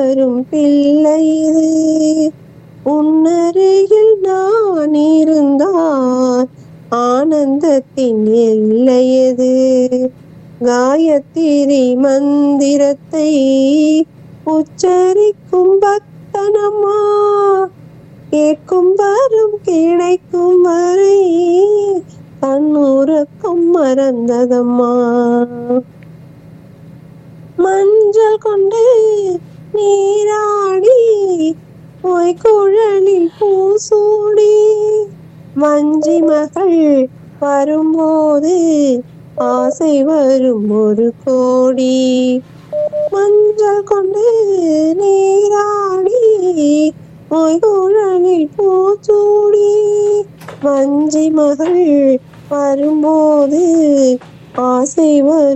வரும் பிள்ளை இது உன்னருகில் நான் இருந்தால் ஆனந்தத்தின் எல்லையது காயத்திரி மந்திரத்தை உச்சரிக்கும் பக்தனம்மா கேட்கும் வரும் கிடைக்கும் வரை தன்னுறக்கம் மறந்ததம்மா மஞ்சள் கொண்டு நீராடி பொய்க்குழலில் பூசூடி வஞ்சி மகள் வரும்போது ஆசை வரும் ஒரு கோடி மஞ்சள் கொண்டு நீராடி பொய்குழலில் பூச்சூடி வஞ்சி மகள் வரும்போது ஆசை வரும்